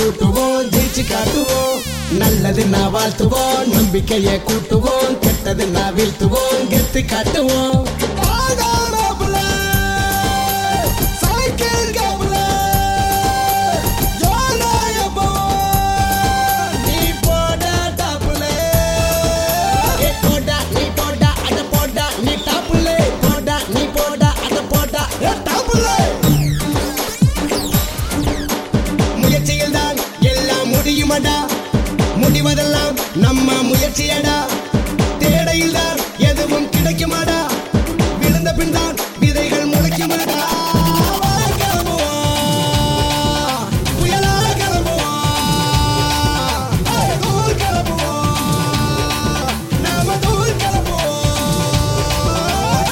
கூட்டுவோம் ஜெயிச்சு காட்டுவோம் நல்லது நான் வாழ்த்துவோம் நம்பிக்கையை கூட்டுவோம் கெட்டது நான் வீழ்த்துவோம் கெத்து காட்டுவோம் ஆடாடாப்புல, சைக்கிள் காப்புல, ஜோலாயப்போ, நீ போடா டாப்புல. ஏ போடா, நீ போடா, அட போடா, நீ டாப்புல. போடா, நீ போடா, அட போடா, ஏ டாப்புல. முயற்சியில் தான் எல்லாம் முடியுமடா முடிவதெல்லாம் நம்ம முயற்சியடா தேடையில் தான் எதுவும் கிடைக்குமாடா விழுந்த பின் தான் விதைகள் முளைக்குமாடா வா, கிளம்புவோம். புயலா கிளம்புவோம். ஏய், தூள் கிளம்புவோம். நாம தூள் கிளம்புவோம்.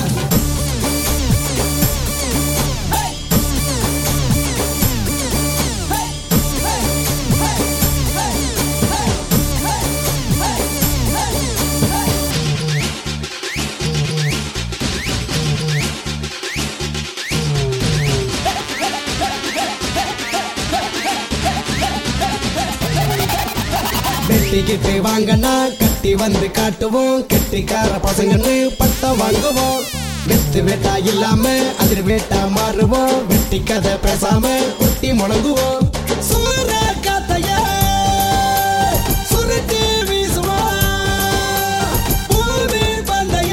வெட்டிக்கிட்டு வாங்கண்ணா கட்டி வந்து காட்டுவோம் கெட்டிக்கார பசங்கன்னு பட்டம் வாங்குவோம் வெத்து வேட்டா இல்லாம அதிர் வேட்டா மாறுவோம் வெட்டி கதை பேசாம குட்டி முழங்குவோம் சூற காத்தைய சுருட்டி வீசுவோம் பூமி பந்தைய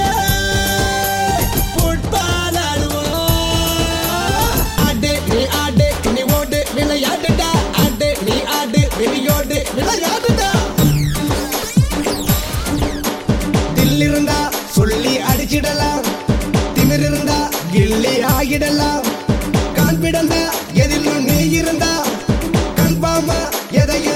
ஃபுட்பால் ஆடுவோம் ஆடு நீ ஆடு நீ ஓடு விளையாடுடா ஆடு நீ ஆடு வெளியோடு விளையாடுடா தில் இருந்தா சொல்லி அடிச்சிடலாம் திமிர் இருந்தா கில்லி ஆகிடலாம் கான்பிடந்தா எதிலும் நீ இருந்தா கன்ஃபார்மா எதையும்